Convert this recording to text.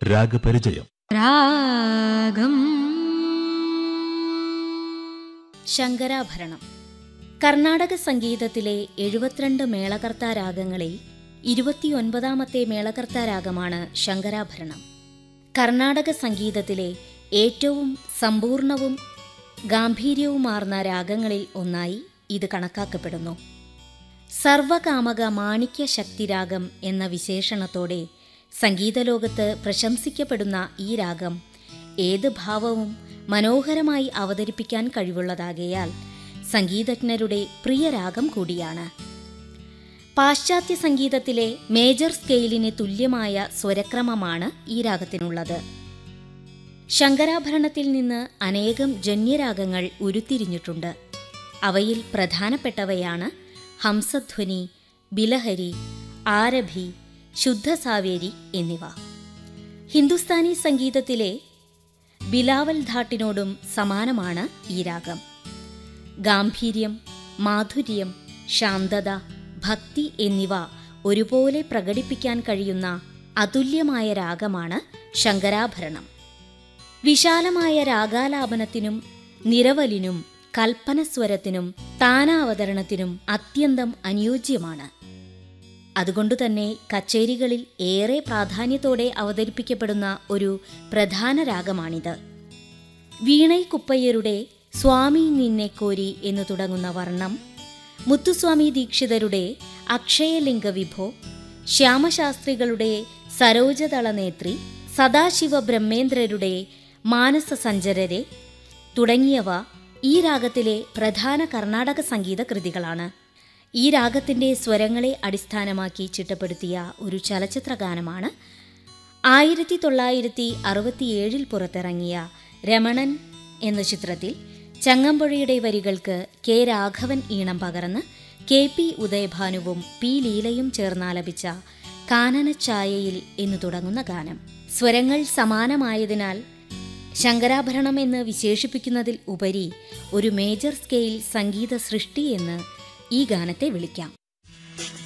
രാഗപരിചയം രാഗം ശങ്കരാഭരണം കർണാടക സംഗീതത്തിലെ എഴുപത്തിരണ്ട് മേളകർത്താ രാഗങ്ങളിൽ ഇരുപത്തിയൊൻപതാമത്തെ മേളകർത്താ രാഗമാണ് ശങ്കരാഭരണം കർണാടക സംഗീതത്തിലെ ഏറ്റവും സമ്പൂർണവും ഗാംഭീര്യവുമാർന്ന രാഗങ്ങളിൽ ഒന്നായി ഇത് കണക്കാക്കപ്പെടുന്നു സർവകാമക മാണിക്യ ശക്തിരാഗം എന്ന വിശേഷണത്തോടെ സംഗീതലോകത്ത് പ്രശംസിക്കപ്പെടുന്ന ഈ രാഗം ഏത് ഭാവവും മനോഹരമായി അവതരിപ്പിക്കാൻ കഴിവുള്ളതാകയാൽ സംഗീതജ്ഞരുടെ പ്രിയ രാഗം കൂടിയാണ് പാശ്ചാത്യ സംഗീതത്തിലെ മേജർ സ്കെയിലിന് തുല്യമായ സ്വരക്രമമാണ് ഈ രാഗത്തിനുള്ളത് ശങ്കരാഭരണത്തിൽ നിന്ന് അനേകം ജന്യരാഗങ്ങൾ ഉരുത്തിരിഞ്ഞിട്ടുണ്ട് അവയിൽ പ്രധാനപ്പെട്ടവയാണ് ഹംസധ്വനി ബിലഹരി ആരഭി ശുദ്ധസാവേരി എന്നിവ ഹിന്ദുസ്ഥാനി സംഗീതത്തിലെ ബിലാവൽ ധാട്ടിനോടും സമാനമാണ് ഈ രാഗം ഗാംഭീര്യം മാധുര്യം ശാന്തത ഭക്തി എന്നിവ ഒരുപോലെ പ്രകടിപ്പിക്കാൻ കഴിയുന്ന അതുല്യമായ രാഗമാണ് ശങ്കരാഭരണം വിശാലമായ രാഗാലാപനത്തിനും നിരവലിനും കൽപ്പനസ്വരത്തിനും താനാവതരണത്തിനും അത്യന്തം അനുയോജ്യമാണ് അതുകൊണ്ടുതന്നെ കച്ചേരികളിൽ ഏറെ പ്രാധാന്യത്തോടെ അവതരിപ്പിക്കപ്പെടുന്ന ഒരു പ്രധാന രാഗമാണിത് വീണൈ കുപ്പയ്യരുടെ സ്വാമി നിന്നെ കോരി എന്നു തുടങ്ങുന്ന വർണ്ണം മുത്തുസ്വാമി ദീക്ഷിതരുടെ അക്ഷയലിംഗ വിഭോ ശ്യാമശാസ്ത്രികളുടെ സരോജദള നേത്രി സദാശിവ ബ്രഹ്മേന്ദ്രരുടെ മാനസ സഞ്ചരരെ തുടങ്ങിയവ ഈ രാഗത്തിലെ പ്രധാന കർണാടക സംഗീത കൃതികളാണ് ഈ രാഗത്തിൻ്റെ സ്വരങ്ങളെ അടിസ്ഥാനമാക്കി ചിട്ടപ്പെടുത്തിയ ഒരു ചലച്ചിത്ര ഗാനമാണ് ആയിരത്തി തൊള്ളായിരത്തി അറുപത്തിയേഴിൽ പുറത്തിറങ്ങിയ രമണൻ എന്ന ചിത്രത്തിൽ ചങ്ങമ്പുഴയുടെ വരികൾക്ക് കെ രാഘവൻ ഈണം പകർന്ന് കെ പി ഉദയഭാനുവും പി ലീലയും ചേർന്നാലപിച്ച കാനനച്ചായയിൽ എന്നു തുടങ്ങുന്ന ഗാനം സ്വരങ്ങൾ സമാനമായതിനാൽ ശങ്കരാഭരണം എന്ന് വിശേഷിപ്പിക്കുന്നതിൽ ഉപരി ഒരു മേജർ സ്കെയിൽ സംഗീത സൃഷ്ടി എന്ന് ഈ ഗാനത്തെ വിളിക്കാം